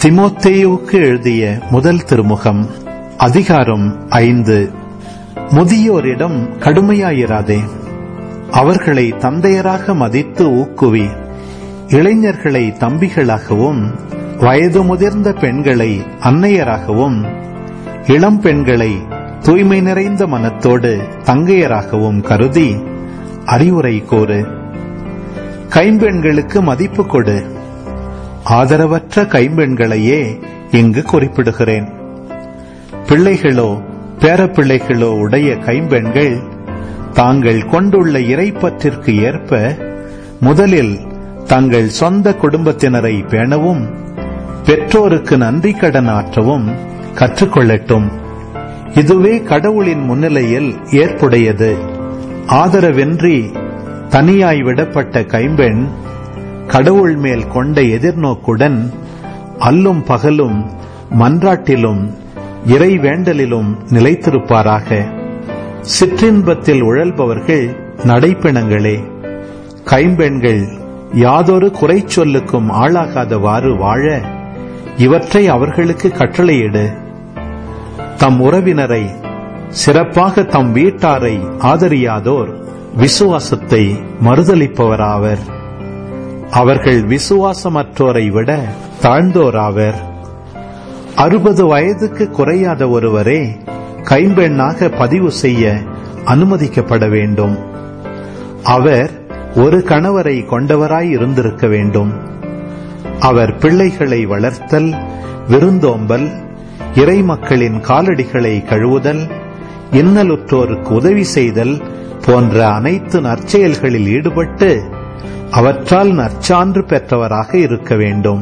திமோத்தேயுவுக்கு எழுதிய முதல் திருமுகம் அதிகாரம் ஐந்து முதியோரிடம் கடுமையாயிராதே அவர்களை தந்தையராக மதித்து ஊக்குவி இளைஞர்களை தம்பிகளாகவும் வயது முதிர்ந்த பெண்களை அன்னையராகவும் இளம் பெண்களை தூய்மை நிறைந்த மனத்தோடு தங்கையராகவும் கருதி அறிவுரை கூறு கைம்பெண்களுக்கு மதிப்பு கொடு ஆதரவற்ற கைம்பெண்களையே இங்கு குறிப்பிடுகிறேன் பிள்ளைகளோ பேரப்பிள்ளைகளோ உடைய கைம்பெண்கள் தாங்கள் கொண்டுள்ள இறைப்பற்றிற்கு ஏற்ப முதலில் தங்கள் சொந்த குடும்பத்தினரை பேணவும் பெற்றோருக்கு நன்றி கடன் ஆற்றவும் கற்றுக்கொள்ளட்டும் இதுவே கடவுளின் முன்னிலையில் ஏற்புடையது ஆதரவின்றி தனியாய் விடப்பட்ட கைம்பெண் கடவுள் மேல் கொண்ட எதிர்நோக்குடன் அல்லும் பகலும் மன்றாட்டிலும் இறை வேண்டலிலும் நிலைத்திருப்பாராக சிற்றின்பத்தில் உழல்பவர்கள் நடைப்பிணங்களே கைம்பெண்கள் யாதொரு குறை சொல்லுக்கும் ஆளாகாதவாறு வாழ இவற்றை அவர்களுக்கு கட்டளையிடு தம் உறவினரை சிறப்பாக தம் வீட்டாரை ஆதரியாதோர் விசுவாசத்தை மறுதளிப்பவராவர் அவர்கள் விசுவாசமற்றோரை விட தாழ்ந்தோராவர் அறுபது வயதுக்கு குறையாத ஒருவரே கைம்பெண்ணாக பதிவு செய்ய அனுமதிக்கப்பட வேண்டும் அவர் ஒரு கணவரை கொண்டவராய் இருந்திருக்க வேண்டும் அவர் பிள்ளைகளை வளர்த்தல் விருந்தோம்பல் இறை மக்களின் காலடிகளை கழுவுதல் இன்னலுற்றோருக்கு உதவி செய்தல் போன்ற அனைத்து நற்செயல்களில் ஈடுபட்டு அவற்றால் நற்சான்று பெற்றவராக இருக்க வேண்டும்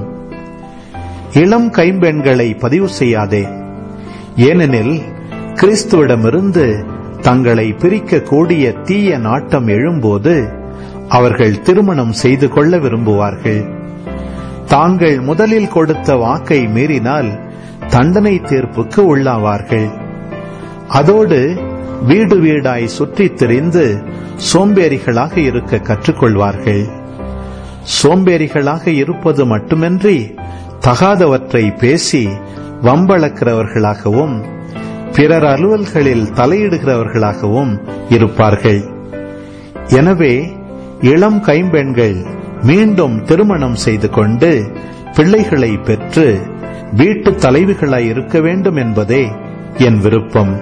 இளம் கைம்பெண்களை பதிவு செய்யாதே ஏனெனில் கிறிஸ்துவிடமிருந்து தங்களை பிரிக்க கூடிய தீய நாட்டம் எழும்போது அவர்கள் திருமணம் செய்து கொள்ள விரும்புவார்கள் தாங்கள் முதலில் கொடுத்த வாக்கை மீறினால் தண்டனை தீர்ப்புக்கு உள்ளாவார்கள் அதோடு வீடு வீடாய் சுற்றித் திரிந்து சோம்பேறிகளாக இருக்க கற்றுக்கொள்வார்கள் சோம்பேறிகளாக இருப்பது மட்டுமின்றி தகாதவற்றை பேசி வம்பளக்கிறவர்களாகவும் பிறர் அலுவல்களில் தலையிடுகிறவர்களாகவும் இருப்பார்கள் எனவே இளம் கைம்பெண்கள் மீண்டும் திருமணம் செய்து கொண்டு பிள்ளைகளை பெற்று வீட்டு தலைவிகளாய் இருக்க வேண்டும் என்பதே என் விருப்பம்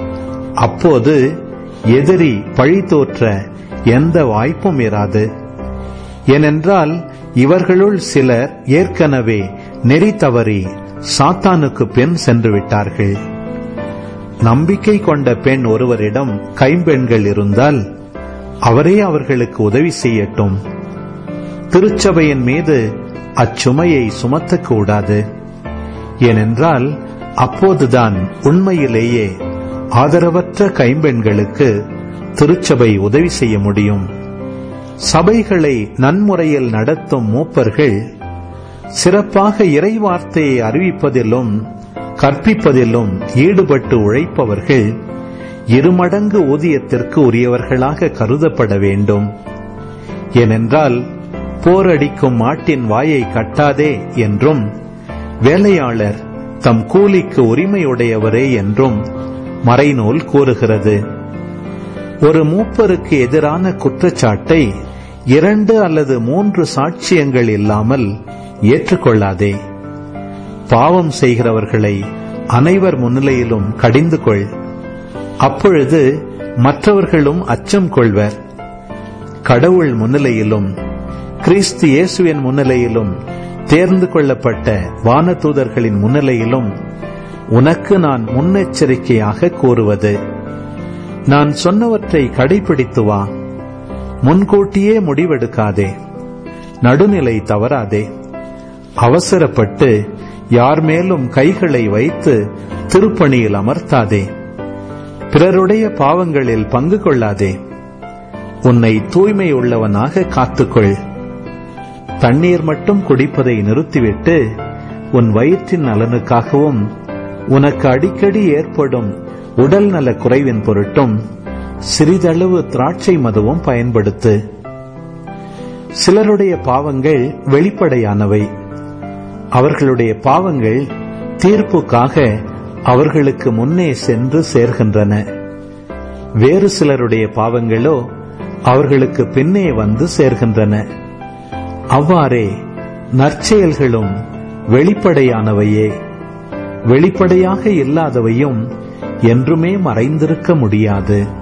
அப்போது எதிரி பழி தோற்ற எந்த வாய்ப்பும் இராது ஏனென்றால் இவர்களுள் சிலர் ஏற்கனவே நெறி தவறி சாத்தானுக்கு பின் சென்று விட்டார்கள் நம்பிக்கை கொண்ட பெண் ஒருவரிடம் கைம்பெண்கள் இருந்தால் அவரே அவர்களுக்கு உதவி செய்யட்டும் திருச்சபையின் மீது அச்சுமையை சுமத்தக்கூடாது ஏனென்றால் அப்போதுதான் உண்மையிலேயே ஆதரவற்ற கைம்பெண்களுக்கு திருச்சபை உதவி செய்ய முடியும் சபைகளை நன்முறையில் நடத்தும் மூப்பர்கள் சிறப்பாக இறை வார்த்தையை அறிவிப்பதிலும் கற்பிப்பதிலும் ஈடுபட்டு உழைப்பவர்கள் இருமடங்கு ஊதியத்திற்கு உரியவர்களாக கருதப்பட வேண்டும் ஏனென்றால் போரடிக்கும் மாட்டின் வாயை கட்டாதே என்றும் வேலையாளர் தம் கூலிக்கு உரிமையுடையவரே என்றும் மறைநூல் கூறுகிறது ஒரு மூப்பருக்கு எதிரான குற்றச்சாட்டை இரண்டு அல்லது மூன்று சாட்சியங்கள் இல்லாமல் ஏற்றுக்கொள்ளாதே பாவம் செய்கிறவர்களை அனைவர் முன்னிலையிலும் கடிந்து கொள் அப்பொழுது மற்றவர்களும் அச்சம் கொள்வர் கடவுள் முன்னிலையிலும் கிறிஸ்து இயேசுவின் முன்னிலையிலும் தேர்ந்து கொள்ளப்பட்ட வானதூதர்களின் முன்னிலையிலும் உனக்கு நான் முன்னெச்சரிக்கையாக கூறுவது நான் சொன்னவற்றை கடைபிடித்து வா முன்கூட்டியே முடிவெடுக்காதே நடுநிலை தவறாதே அவசரப்பட்டு யார் மேலும் கைகளை வைத்து திருப்பணியில் அமர்த்தாதே பிறருடைய பாவங்களில் பங்கு கொள்ளாதே உன்னை தூய்மை உள்ளவனாக காத்துக்கொள் தண்ணீர் மட்டும் குடிப்பதை நிறுத்திவிட்டு உன் வயிற்றின் நலனுக்காகவும் உனக்கு அடிக்கடி ஏற்படும் உடல் நல குறைவின் பொருட்டும் சிறிதளவு திராட்சை மதுவும் பயன்படுத்து சிலருடைய பாவங்கள் வெளிப்படையானவை அவர்களுடைய பாவங்கள் தீர்ப்புக்காக அவர்களுக்கு முன்னே சென்று சேர்கின்றன வேறு சிலருடைய பாவங்களோ அவர்களுக்கு பின்னே வந்து சேர்கின்றன அவ்வாறே நற்செயல்களும் வெளிப்படையானவையே வெளிப்படையாக இல்லாதவையும் என்றுமே மறைந்திருக்க முடியாது